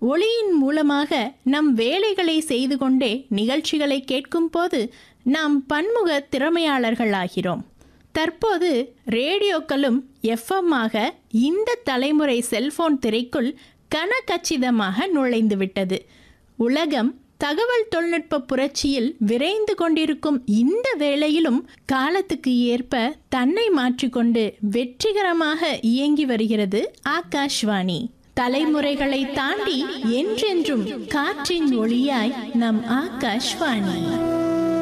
ஒளியின் மூலமாக நம் வேலைகளை செய்து கொண்டே நிகழ்ச்சிகளை கேட்கும் போது நாம் பன்முக திறமையாளர்களாகிறோம் தற்போது ரேடியோக்களும் எஃப்எம்மாக இந்த தலைமுறை செல்போன் திரைக்குள் கனகச்சிதமாக நுழைந்து விட்டது உலகம் தகவல் தொழில்நுட்ப புரட்சியில் விரைந்து கொண்டிருக்கும் இந்த வேளையிலும் காலத்துக்கு ஏற்ப தன்னை மாற்றிக்கொண்டு வெற்றிகரமாக இயங்கி வருகிறது ஆகாஷ்வாணி தலைமுறைகளை தாண்டி என்றென்றும் காற்றின் ஒளியாய் நம் ஆகாஷ்வாணி